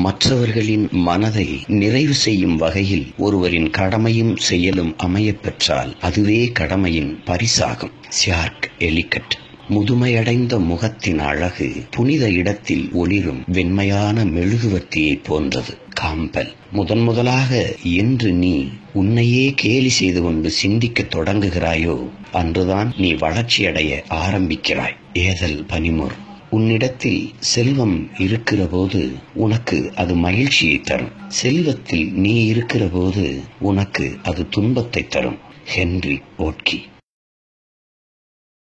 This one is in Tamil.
மற்றவர்களின் மனதை நிறைவு செய்யும் வகையில் ஒருவரின் கடமையும் செயலும் அமையப் பெற்றால் அதுவே கடமையின் பரிசாகும் சியார்க் எலிகட் முதுமையடைந்த முகத்தின் அழகு புனித இடத்தில் ஒளிரும் வெண்மையான மெழுகுவர்த்தியைப் போன்றது காம்பல் முதன் முதலாக என்று நீ உன்னையே கேலி செய்து கொண்டு சிந்திக்கத் தொடங்குகிறாயோ அன்றுதான் நீ வளர்ச்சியடைய ஆரம்பிக்கிறாய் ஏதல் பனிமுர் உன்னிடத்தில் செல்வம் இருக்கிற போது உனக்கு அது மகிழ்ச்சியை தரும் செல்வத்தில் நீ இருக்கிற போது உனக்கு அது துன்பத்தை தரும் ஹென்றி ஓட்கி